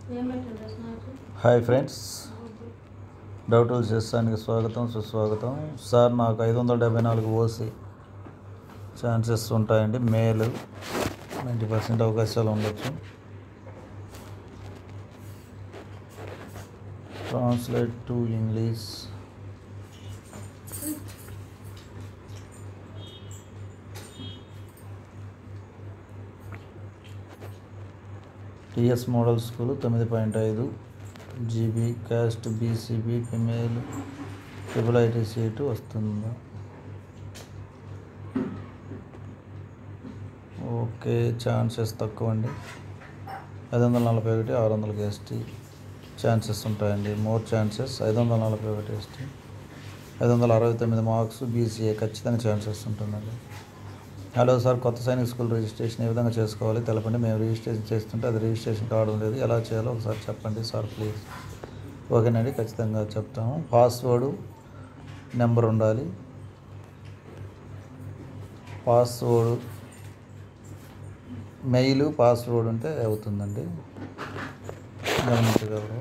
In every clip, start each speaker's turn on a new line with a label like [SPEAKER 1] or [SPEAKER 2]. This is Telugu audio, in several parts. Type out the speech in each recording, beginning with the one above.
[SPEAKER 1] హాయ్ ఫ్రెండ్స్ డౌటులు చేస్తానికి స్వాగతం సుస్వాగతం సార్ నాకు ఐదు వందల డెబ్బై నాలుగు ఓసి ఛాన్సెస్ ఉంటాయండి మేలు నైంటీ పర్సెంట్ అవకాశాలు ఉండొచ్చు translate to English TS model school తొమ్మిది పాయింట్ ఐదు GP caste BCB female triple IT seat వస్తుందా ఓకే ఛాన్సెస్ తక్కువ అండి ఐదు వందల నలభై ఒకటి ఆరు వందలకి ఎస్టీ ఛాన్సెస్ ఉంటాయండి మోర్ ఛాన్సెస్ ఐదు వందల నలభై ఒకటి ఎస్టీ ఐదు వందల అరవై తొమ్మిది మార్క్స్ బీసీఏ ఖచ్చితంగా ఛాన్సెస్ ఉంటుందండి హలో సార్ కొత్త సైనిక్ స్కూల్ రిజిస్ట్రేషన్ ఏ విధంగా చేసుకోవాలి తెలపండి మేము రిజిస్ట్రేషన్ చేస్తుంటే అది రిజిస్ట్రేషన్ కావడం లేదు ఎలా చేయాలో ఒకసారి చెప్పండి సార్ ప్లీజ్ ఓకేనండి ఖచ్చితంగా చెప్తాము పాస్వర్డ్ నెంబర్ ఉండాలి పాస్వర్డ్ మెయిల్ పాస్వర్డ్ ఉంటే అవుతుందండి గమనించగలరు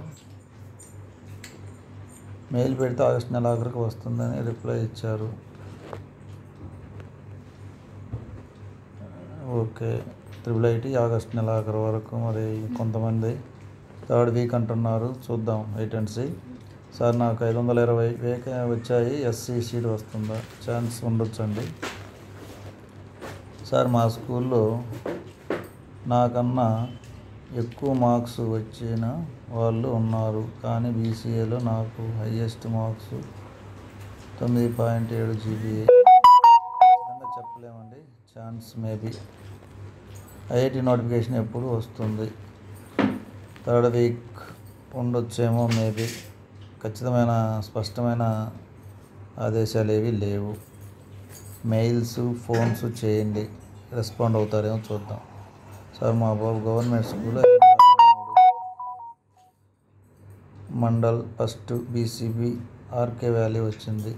[SPEAKER 1] మెయిల్ పెడితే ఆగస్ట్ నెల ఆఖరికి వస్తుందని రిప్లై ఇచ్చారు ఓకే త్రిబుల్ ఐటీ ఆగస్ట్ నెల ఆఖరి వరకు మరి కొంతమంది థర్డ్ వీక్ అంటున్నారు చూద్దాం వెయిట్ అండ్ సీ సార్ నాకు ఐదు వందల ఇరవై వేక వచ్చాయి ఎస్సీ సీట్ వస్తుందా ఛాన్స్ ఉండొచ్చండి సార్ మా స్కూల్లో నాకన్నా ఎక్కువ మార్క్స్ వచ్చిన వాళ్ళు ఉన్నారు కానీ బీసీఏలో నాకు హయ్యెస్ట్ మార్క్స్ తొమ్మిది పాయింట్ ఏడు జీబీఏ ఖచ్చితంగా చెప్పలేమండి ఛాన్స్ మేబీ ఐఐటి నోటిఫికేషన్ ఎప్పుడు వస్తుంది థర్డ్ వీక్ ఉండొచ్చేమో మేబీ ఖచ్చితమైన స్పష్టమైన ఆదేశాలు ఏవి లేవు మెయిల్స్ ఫోన్స్ చేయండి రెస్పాండ్ అవుతారేమో చూద్దాం సార్ మా బాబు government school mandal first BCB RK Valley వచ్చింది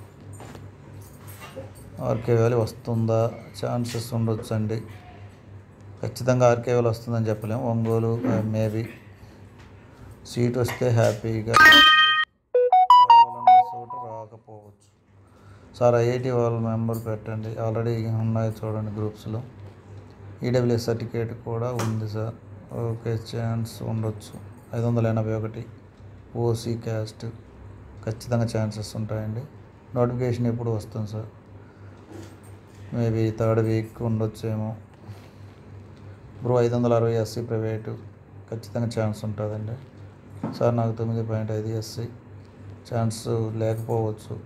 [SPEAKER 1] ఆర్కే వ్యాలీ వస్తుందా ఛాన్సెస్ ఉండొచ్చండి ఖచ్చితంగా ఆర్కే వ్యాలీ వస్తుందని చెప్పలేము ఒంగోలు మేబీ సీట్ వస్తే హ్యాపీగా కావాలన్న చోట రాకపోవచ్చు సార్ ఐఐటి వాళ్ళ మెంబర్ పెట్టండి ఆల్రెడీ ఉన్నాయి చూడండి గ్రూప్స్లో ఈడబ్ల్యూఎస్ సర్టిఫికేట్ కూడా ఉంది సార్ ఓకే ఛాన్స్ ఉండొచ్చు ఐదు వందల ఎనభై ఒకటి ఓసీ క్యాస్ట్ ఖచ్చితంగా ఛాన్సెస్ ఉంటాయండి నోటిఫికేషన్ ఎప్పుడు వస్తుంది సార్ మేబీ థర్డ్ వీక్ ఉండొచ్చేమో బ్రో ఐదు వందల అరవై ఎస్సీ ప్రైవేటు ఖచ్చితంగా ఛాన్స్ ఉంటుందండి సార్ నాకు తొమ్మిది పాయింట్ ఐదు ఎస్సీ ఛాన్స్ లేకపోవచ్చు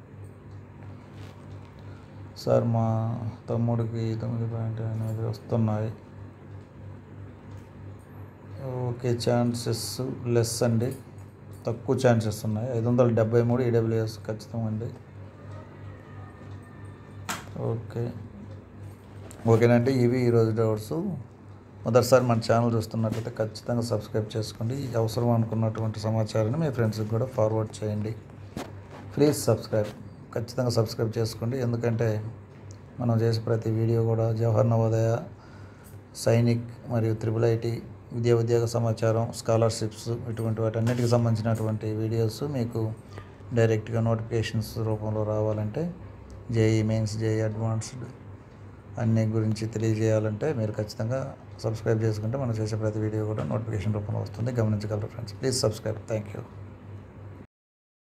[SPEAKER 1] సార్ మా తమ్ముడికి తొమ్మిది పాయింట్ ఎనిమిది వస్తున్నాయి ఓకే ఛాన్సెస్ లెస్ అండి తక్కువ ఛాన్సెస్ ఉన్నాయి ఐదు వందల డెబ్బై మూడు ఈడబ్ల్యూఎస్ ఖచ్చితం అండి ఓకే ఓకేనండి ఇవి ఈరోజు డౌట్స్ మొదటిసారి మన ఛానల్ చూస్తున్నట్లయితే ఖచ్చితంగా సబ్స్క్రైబ్ చేసుకోండి అవసరం అనుకున్నటువంటి సమాచారాన్ని మీ ఫ్రెండ్స్కి కూడా ఫార్వర్డ్ చేయండి ప్లీజ్ సబ్స్క్రైబ్ ఖచ్చితంగా సబ్స్క్రైబ్ చేసుకోండి ఎందుకంటే మనం చేసే ప్రతి వీడియో కూడా జవహర్ నవోదయ సైనిక్ మరియు త్రిపుల్ ఐటీ విద్యా ఉద్యోగ సమాచారం స్కాలర్షిప్స్ ఇటువంటి వాటన్నిటికి సంబంధించినటువంటి వీడియోస్ మీకు డైరెక్ట్గా నోటిఫికేషన్స్ రూపంలో రావాలంటే జేఈ మెయిన్స్ జేఈ అడ్వాన్స్డ్ అన్ని గురించి తెలియజేయాలంటే మీరు ఖచ్చితంగా సబ్స్క్రైబ్ చేసుకుంటే మనం చేసే ప్రతి వీడియో కూడా నోటిఫికేషన్ రూపంలో వస్తుంది గమనించగలరు friends please subscribe thank you